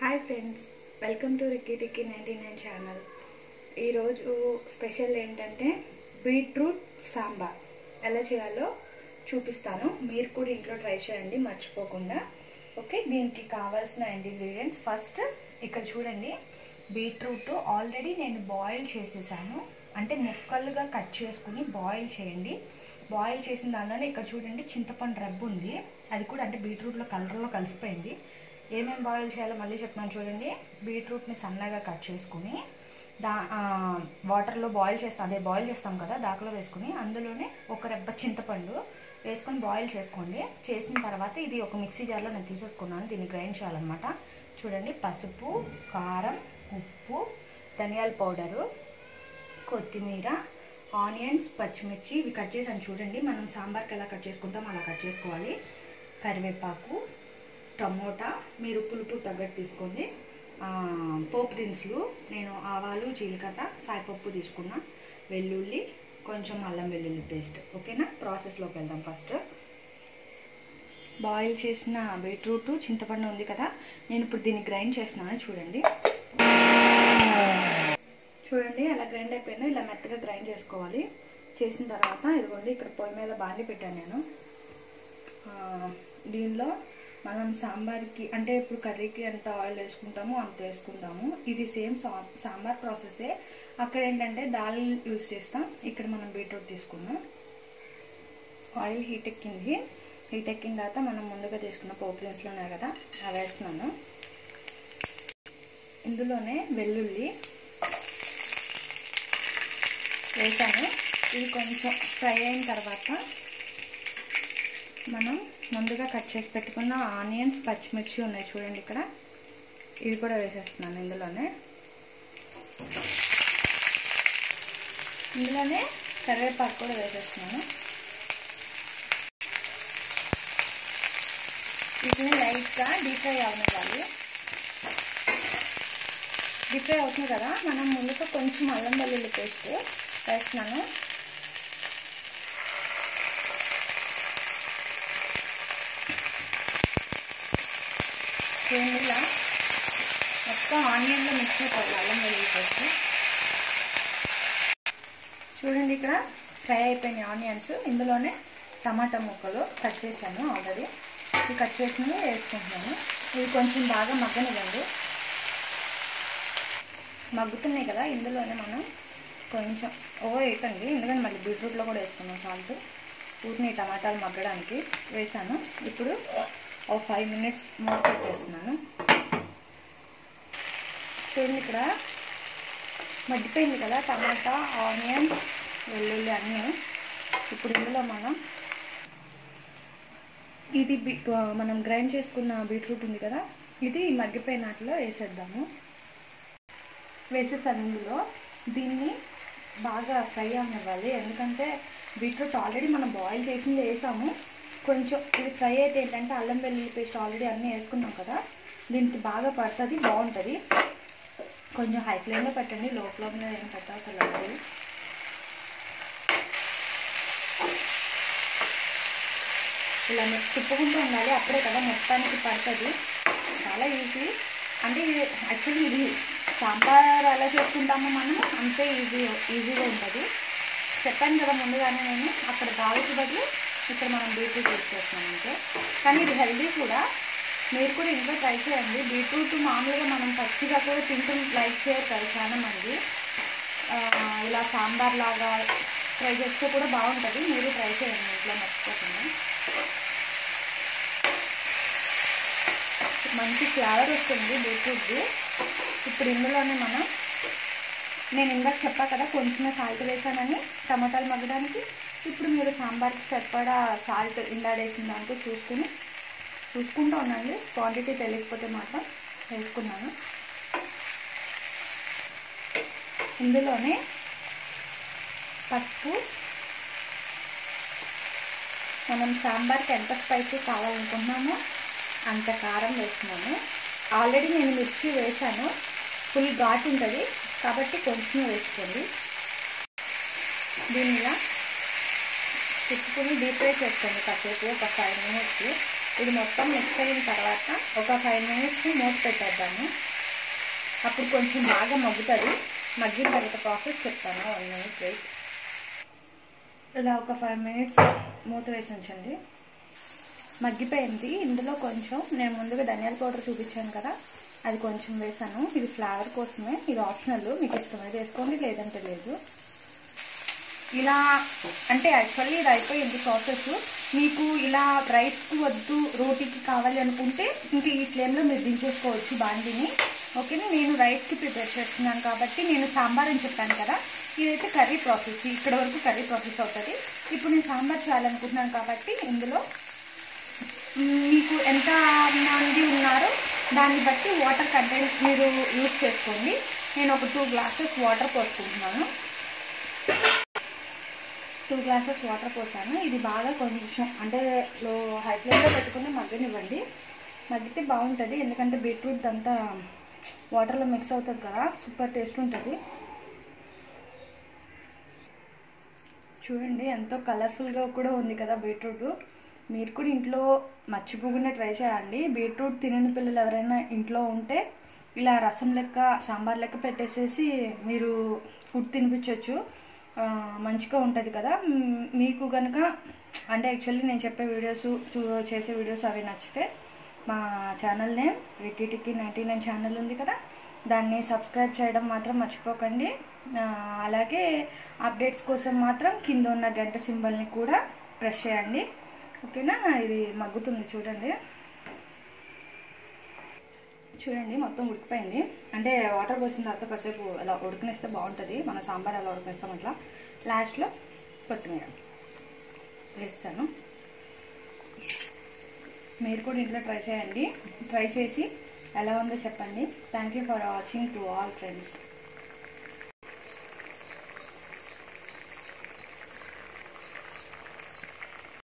hi friends welcome to Ricky Tikki ninety nine channel ఈరోజు special ఏంటంటే beetroot sambar ఎలా చేయాలో చూపిస్తాను మీరు కూడా ఇంట్లో ట్రై చేయండి మర్చిపోకుండా ఓకే దీనికి కావాల్సిన ఇంగ్రీడియంట్స్ ఫస్ట్ ఇక్కడ చూడండి బీట్రూట్ ఆల్రెడీ నేను బాయిల్ చేసేసాను అంటే ముక్కలుగా కట్ చేసుకుని బాయిల్ చేయండి బాయిల్ చేసిన దానిలోనే ఇక్కడ చూడండి చింతపండు రబ్బు ఉంది అది కూడా అంటే బీట్రూట్లో కలర్లో కలిసిపోయింది ఏమేమి బాయిల్ చేయాలో మళ్ళీ చెప్తున్నాను చూడండి బీట్రూట్ని సన్నగా కట్ చేసుకుని దా వాటర్లో బాయిల్ చేస్తాం అదే బాయిల్ చేస్తాం కదా దాకలో వేసుకుని అందులోనే ఒక రెబ్బ చింతపండు వేసుకొని బాయిల్ చేసుకోండి చేసిన తర్వాత ఇది ఒక మిక్సీ జార్లో నేను తీసేసుకున్నాను దీన్ని గ్రైండ్ చేయాలన్నమాట చూడండి పసుపు కారం ఉప్పు ధనియాల పౌడరు కొత్తిమీర ఆనియన్స్ పచ్చిమిర్చి ఇవి కట్ చేసాను చూడండి మనం సాంబార్కి ఎలా కట్ చేసుకుంటాం అలా కట్ చేసుకోవాలి కరివేపాకు టమోటా మీరు పులుపు తగ్గట్టు తీసుకోండి పోపు దినుసులు నేను ఆవాలు జీలకర్ర సాయిపప్పు తీసుకున్నా వెల్లుల్లి కొంచెం అల్లం వెల్లుల్లి పేస్ట్ ఓకేనా ప్రాసెస్లోకి వెళ్దాం ఫస్ట్ బాయిల్ చేసిన బీట్రూట్ చింతపండు ఉంది కదా నేను ఇప్పుడు దీన్ని గ్రైండ్ చేస్తున్నాను చూడండి చూడండి అలా గ్రైండ్ అయిపోయిందో ఇలా మెత్తగా గ్రైండ్ చేసుకోవాలి చేసిన తర్వాత ఇదిగోండి ఇక్కడ పొయ్యి మీద బాండి పెట్టాను నేను దీనిలో మనం సాంబార్కి అంటే ఇప్పుడు కర్రీకి ఎంత ఆయిల్ వేసుకుంటామో అంత వేసుకుంటాము ఇది సేమ్ సాంబార్ ప్రాసెసే అక్కడ ఏంటంటే దాల్ యూజ్ చేస్తాం ఇక్కడ మనం బీట్రూట్ తీసుకున్నాం ఆయిల్ హీట్ ఎక్కింది హీట్ ఎక్కిన తర్వాత మనం ముందుగా తీసుకున్న పోపు దినుసులు ఉన్నాయి కదా అవి వేస్తున్నాను ఇందులోనే వెల్లుల్లి వేసాను ఇది కొంచెం ఫ్రై అయిన తర్వాత మనం ముందుగా కట్ చేసి పెట్టుకున్న ఆనియన్స్ పచ్చిమిర్చి ఉన్నాయి చూడండి ఇక్కడ ఇవి కూడా వేసేస్తున్నాను ఇందులోనే ఇందులోనే కరివేపాకు కూడా వేసేస్తున్నాను వీటిని లైట్గా డీప్ ఫ్రై అవనివ్వాలి డీప్ ఫ్రై అవుతుంది కదా మనం ముందుగా కొంచెం అల్లం వెల్లుల్లి పేస్ట్ వేస్తున్నాను చూడండి ఇలా మొత్తం ఆనియన్లో మిక్స్ అయిపోవాలి అల్లం వెల్లుల్లి పేస్ట్ చూడండి ఇక్కడ ఫ్రై అయిపోయినాయి ఆనియన్స్ ఇందులోనే టమాటా ముక్కలు కట్ చేశాను ఆల్రెడీ ఇవి కట్ చేసినవి వేసుకుంటున్నాను ఇవి కొంచెం బాగా మగ్గనివ్వండి మగ్గుతున్నాయి కదా ఇందులోనే మనం కొంచెం ఓ వేయకండి ఎందుకంటే మళ్ళీ బీట్రూట్లో కూడా వేసుకున్నాం సాల్ట్ ఊరిని టమాటాలు మగ్గడానికి వేసాను ఇప్పుడు ఒక ఫైవ్ మినిట్స్ మూత పెట్టేస్తున్నాను చూడండి ఇక్కడ మగ్గిపోయింది కదా టమాటా ఆనియన్స్ వెల్లుల్లి అన్నీ ఇప్పుడు ఇందులో మనం ఇది బీ మనం గ్రైండ్ చేసుకున్న బీట్రూట్ ఉంది కదా ఇది మగ్గిపోయినట్లో వేసేద్దాము వేసేసాను ఇందులో దీన్ని బాగా ఫ్రై అవ్వాలి ఎందుకంటే బీట్రూట్ ఆల్రెడీ మనం బాయిల్ చేసింది వేసాము కొంచెం ఇది ఫ్రై అయితే ఏంటంటే అల్లం వెల్లుల్లి పేస్ట్ ఆల్రెడీ అన్నీ వేసుకున్నాం కదా దీనికి బాగా పడుతుంది బాగుంటుంది కొంచెం హై ఫ్లేమ్లో పెట్టండి లో ఫ్లేమ్లో ఏం పెట్టాల్సిన లేదు ఇలా తిప్పుకుంటూ ఉండాలి అప్పుడే కదా మొత్తానికి పడుతుంది చాలా ఈజీ అంటే ఇది యాక్చువల్లీ ఇది సాంబార్ ఎలా చేసుకుంటామో మనం అంతే ఈజీ ఈజీగా ఉంటుంది చెప్పాను కదా ముందుగానే నేను అక్కడ దావుకి బదులు ఇక్కడ మనం బీట్రూట్ యూజ్ చేస్తున్నాం అంటే కానీ ఇది హెల్దీ కూడా మీరు కూడా ఇంట్లో ట్రై చేయండి బీట్రూట్ మామూలుగా మనం పచ్చిగా కూడా తింటూ లైక్ చేయరు కదా చాలా మంది ఇలా సాంబార్ లాగా ట్రై చేస్తే కూడా బాగుంటుంది మీరు ట్రై చేయండి ఇంట్లో మర్చిపోకుండా మంచి ఫ్లేవర్ వస్తుంది బీట్రూట్ది ఇప్పుడు ఇందులోనే మనం నేను ఇందాక చెప్పా కదా కొంచెమే సాల్ట్ వేసానని టమాటాలు మగ్గడానికి ఇప్పుడు మీరు సాంబార్కి సరిపడా సాల్ట్ ఇందా వేసిన దాంట్లో చూసుకుని చూసుకుంటూ ఉండండి క్వాంటిటీ తెలియకపోతే మాత్రం వేసుకున్నాను ఇందులోనే పసుపు మనం సాంబార్కి ఎంత స్పైసీ కావాలనుకుంటున్నామో అంత కారం వేస్తున్నాను ఆల్రెడీ నేను మిర్చి వేసాను ఫుల్ ఘాట్ ఉంటుంది కాబట్టి కొంచెం వేసుకోండి దీని ఇలా తిప్పుకొని డీప్ ఫ్రై చేసుకోండి కాసేపు ఒక ఫైవ్ మినిట్స్ ఇది మొత్తం మిక్స్ అయిన తర్వాత ఒక ఫైవ్ మినిట్స్ మూత పెట్టేద్దాము అప్పుడు కొంచెం బాగా మగ్గుతుంది మగ్గిన తర్వాత ప్రాసెస్ చెప్తాను వన్ మినిట్ వెయిట్ ఇలా ఒక ఫైవ్ మినిట్స్ మూత వేసి ఉంచండి మగ్గిపోయింది ఇందులో కొంచెం నేను ముందుగా ధనియాల పౌడర్ చూపించాను కదా అది కొంచెం వేసాను ఇది ఫ్లేవర్ కోసమే ఇది ఆప్షనల్ మీకు ఇష్టమైతే వేసుకోండి లేదంటే లేదు ఇలా అంటే యాక్చువల్లీ ఇది అయిపోయింది ప్రాసెస్ మీకు ఇలా రైస్కి వద్దు రోటీకి కావాలి అనుకుంటే ఇంకా ఈ ఫ్లేమ్లో మీరు దించేసుకోవచ్చు బాండిని ఓకేనా నేను రైస్కి ప్రిపేర్ చేస్తున్నాను కాబట్టి నేను సాంబార్ అని చెప్పాను కదా ఇదైతే కర్రీ ప్రాసెస్ ఇక్కడ వరకు కర్రీ ప్రాసెస్ అవుతుంది ఇప్పుడు నేను సాంబార్ చేయాలనుకుంటున్నాను కాబట్టి ఇందులో మీకు ఎంత మంది ఉన్నారో దాన్ని బట్టి వాటర్ కంటెంట్ మీరు యూజ్ చేసుకోండి నేను ఒక టూ గ్లాసెస్ వాటర్ పోసుకుంటున్నాను టూ గ్లాసెస్ వాటర్ పోసాను ఇది బాగా కొంచెం అంటే లో హై ఫ్లేమ్లో పెట్టుకుని మగ్గనివ్వండి మగ్గితే బాగుంటుంది ఎందుకంటే బీట్రూట్ అంతా వాటర్లో మిక్స్ అవుతుంది కదా సూపర్ టేస్ట్ ఉంటుంది చూడండి ఎంతో కలర్ఫుల్గా కూడా ఉంది కదా బీట్రూట్ మీరు కూడా ఇంట్లో మర్చిపోకుండా ట్రై చేయండి బీట్రూట్ తినని పిల్లలు ఎవరైనా ఇంట్లో ఉంటే ఇలా రసం లెక్క సాంబార్ లెక్క పెట్టేసేసి మీరు ఫుడ్ తినిపించవచ్చు మంచిగా ఉంటుంది కదా మీకు కనుక అంటే యాక్చువల్లీ నేను చెప్పే వీడియోస్ చూ చేసే వీడియోస్ అవి నచ్చితే మా channel name Ricky Tikki ninety nine channel ఉంది కదా దాన్ని సబ్స్క్రైబ్ చేయడం మాత్రం మర్చిపోకండి అలాగే అప్డేట్స్ కోసం మాత్రం కింద ఉన్న గంట సింబల్ని కూడా ప్రెస్ చేయండి ఓకేనా ఇది మగ్గుతుంది చూడండి చూడండి మొత్తం ఉడికిపోయింది అంటే వాటర్ పోసిన తర్వాత కాసేపు అలా ఉడకనిస్తే బాగుంటుంది మన సాంబార్ అలా ఉడకనిస్తాం అట్లా లాస్ట్లో కొత్తిమీర వేస్తాను మీరు కూడా ఇంట్లో ట్రై చేయండి ట్రై చేసి ఎలా ఉందో చెప్పండి thank you for watching to all friends